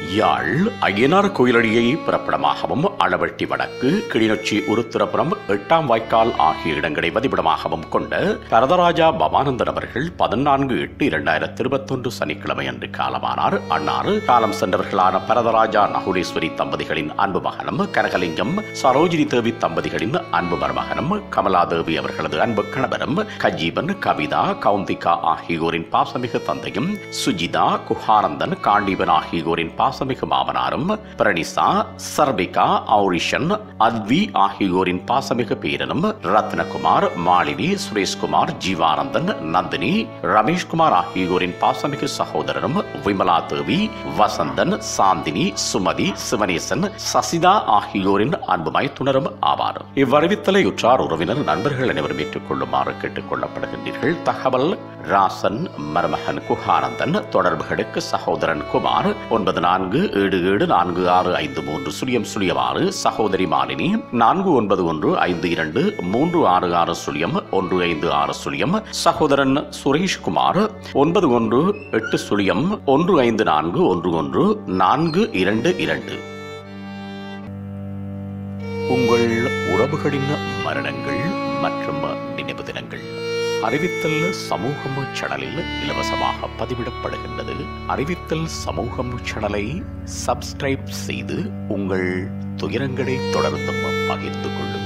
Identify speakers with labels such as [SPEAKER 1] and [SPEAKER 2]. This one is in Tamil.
[SPEAKER 1] யாழ் ஐயனார் கோயிலடியை பிறப்பிடமாகவும் அளவட்டி வடக்கு கிளிநொச்சி உருத்திரபுரம் எட்டாம் வாய்க்கால் ஆகிய இடங்களை வதிப்பிடமாகவும் கொண்ட பரதராஜா பவானந்தன் அவர்கள் பதினான்கு எட்டு இரண்டாயிரத்தி இருபத்தொன்று சனிக்கிழமை அன்று காலமானார் அன்னார் காலம் சென்றவர்களான பரதராஜா நகுலேஸ்வரி தம்பதிகளின் அன்பு மகனும் கனகலிங்கம் சரோஜினி தேவி தம்பதிகளின் அன்பு மருமகனும் கமலாதேவி அவர்களது அன்பு கணவரும் கஜீவன் கவிதா கவுந்திகா ஆகியோரின் பாசமிகு தந்தையும் சுஜிதா குஹானந்தன் காண்டீவன் ஆகியோரின் பாசமிகு மாமனாரும் பிரணிசா சர்பிகா ஔரிஷன் அத்வி ஆகியோரின் பாசமிகு பேரனும் ரத்னகுமார் மாலினி சுரேஷ்குமார் ஜீவானந்தன் நந்தினி ரமேஷ்குமார் ஆகியோரின் பாசமிகு சகோதரரும் விமலா தேவி வசந்தன் சாந்தினி சுமதி சிவனேசன் சசிதா ஆகியோரின் அன்பு மைத்துனரும் ஆவார் இவ்வறிவித்தலை உற்றார் உறவினர் நண்பர்கள் அனைவரும் ஏற்றுக்கொள்ளுமாறு கேட்டுக் கொள்ளப்படுகின்றீர்கள் தகவல் ராசன் மருமகன் குஹானந்தன் தொடர்புகளுக்கு சகோதரன் குமார் ஒன்பது நான்கு ஏழு ஏழு நான்கு ஆறு ஐந்து மூன்று சுழியம் சுழியம் ஆறு சகோதரி மாலினி நான்கு ஒன்பது ஒன்று ஐந்து இரண்டு மூன்று ஆறு ஆறு சுழியம் ஒன்று ஐந்து ஆறு சுழியம் சகோதரன் சுரேஷ்குமார் ஒன்பது ஒன்று எட்டு சுழியம் ஒன்று ஐந்து நான்கு ஒன்று ஒன்று நான்கு இரண்டு இரண்டு உங்கள் உறவுகளின் மரணங்கள் மற்றும் நினைவு தினங்கள் அறிவித்தல் சமூகம் சேனலில் இலவசமாக பதிவிடப்படுகின்றது அறிவித்தல் சமூகம் சேனலை சப்ஸ்கிரைப் செய்து உங்கள் துயரங்களை தொடர்ந்தும் பகிர்ந்து கொள்ளுங்கள்